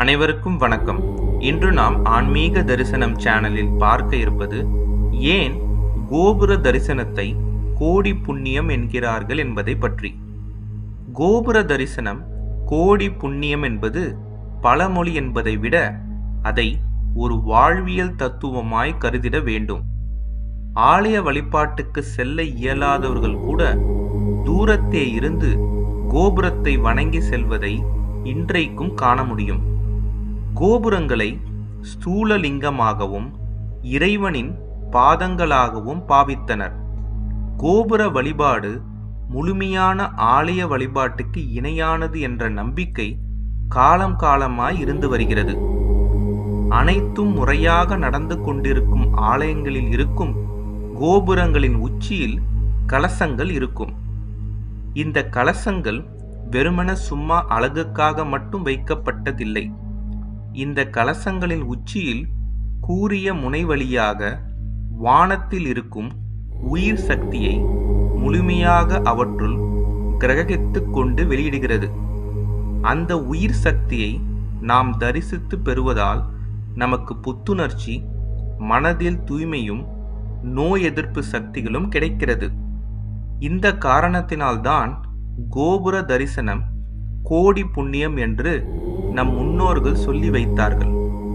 அனைவருக்கும் வணக்கம் இன்று நாம் ஆன்மீக தரிசனம் சேனலில் பார்க்க இருப்பது ஏன் கோபுர தரிசனத்தை கோடி புண்ணியம் என்கிறார்கள் என்பதை பற்றி கோபுர தரிசனம் கோடி புண்ணியம் என்பது பழமொழி என்பதை விட அதை ஒரு வாழ்வியல் தத்துவமாய் கருதிட வேண்டும் ஆலய வழிபாட்டுக்கு செல்ல இயலாதவர்கள் கூட தூரத்தே இருந்து கோபுரத்தை வணங்கி செல்வதை இன்றைக்கும் காண முடியும் கோபுரங்களை ஸ்தூலலிங்கமாகவும் இறைவனின் பாதங்களாகவும் பாவித்தனர் கோபுர வழிபாடு முழுமையான ஆலய வழிபாட்டுக்கு இணையானது என்ற நம்பிக்கை காலம் காலமாய் இருந்து வருகிறது அனைத்தும் முறையாக நடந்து கொண்டிருக்கும் ஆலயங்களில் இருக்கும் கோபுரங்களின் உச்சியில் கலசங்கள் இருக்கும் இந்த கலசங்கள் வெறுமன சும்மா அழகுக்காக மட்டும் வைக்கப்பட்டதில்லை இந்த கலசங்களின் உச்சியில் கூரிய முனை வழியாக வானத்தில் இருக்கும் உயிர் சக்தியை முழுமையாக அவற்றுள் கிரகித்துக் கொண்டு வெளியிடுகிறது அந்த உயிர் சக்தியை நாம் தரிசித்து பெறுவதால் நமக்கு புத்துணர்ச்சி மனதில் தூய்மையும் நோய் எதிர்ப்பு சக்திகளும் கிடைக்கிறது இந்த காரணத்தினால்தான் கோபுர தரிசனம் கோடி புண்ணியம் என்று நம் முன்னோர்கள் சொல்லி வைத்தார்கள்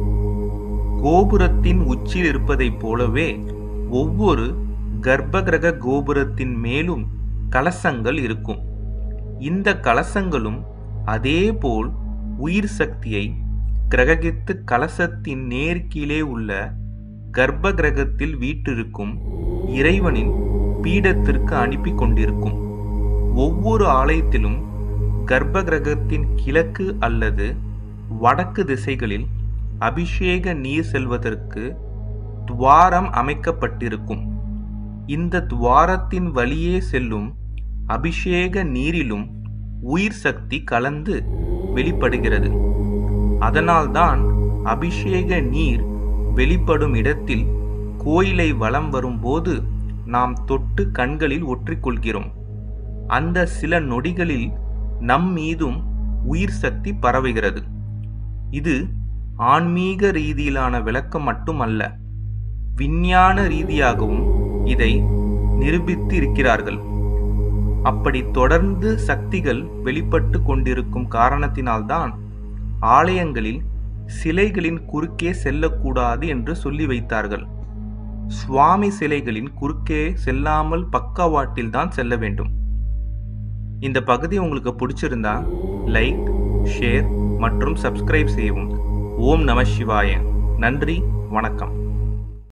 கோபுரத்தின் உச்சியில் இருப்பதைப் போலவே ஒவ்வொரு கர்ப்பகிரக கோபுரத்தின் மேலும் கலசங்கள் இருக்கும் இந்த கலசங்களும் அதேபோல் உயிர் சக்தியை கிரகித்து கலசத்தின் நேர்கீழே உள்ள கர்ப்ப கிரகத்தில் வீற்றிருக்கும் இறைவனின் பீடத்திற்கு அனுப்பி கொண்டிருக்கும் ஒவ்வொரு ஆலயத்திலும் கர்ப்ப கிரகத்தின் கிழக்கு அல்லது வடக்கு திசைகளில் அபிஷேக நீர் செல்வதற்கு துவாரம் அமைக்கப்பட்டிருக்கும் இந்த துவாரத்தின் வழியே செல்லும் அபிஷேக நீரிலும் உயிர் சக்தி கலந்து வெளிப்படுகிறது அதனால்தான் அபிஷேக நீர் வெளிப்படும் இடத்தில் கோயிலை வலம் வரும்போது நாம் தொட்டு கண்களில் ஒற்றிக்கொள்கிறோம் அந்த சில நொடிகளில் நம் மீதும் உயிர் சக்தி பரவுகிறது இது ஆன்மீக ரீதியிலான விளக்கம் மட்டுமல்ல விஞ்ஞான ரீதியாகவும் இதை நிரூபித்து இருக்கிறார்கள் அப்படி தொடர்ந்து சக்திகள் வெளிப்பட்டு கொண்டிருக்கும் காரணத்தினால்தான் ஆலயங்களில் சிலைகளின் குறுக்கே செல்லக்கூடாது என்று சொல்லி வைத்தார்கள் சுவாமி சிலைகளின் குறுக்கே செல்லாமல் பக்கவாட்டில் தான் செல்ல வேண்டும் இந்த பகுதி உங்களுக்கு பிடிச்சிருந்தா லைக் ஷேர் மற்றும் சப்ஸ்கிரைப் செய்யவும் ஓம் நம சிவாய நன்றி வணக்கம்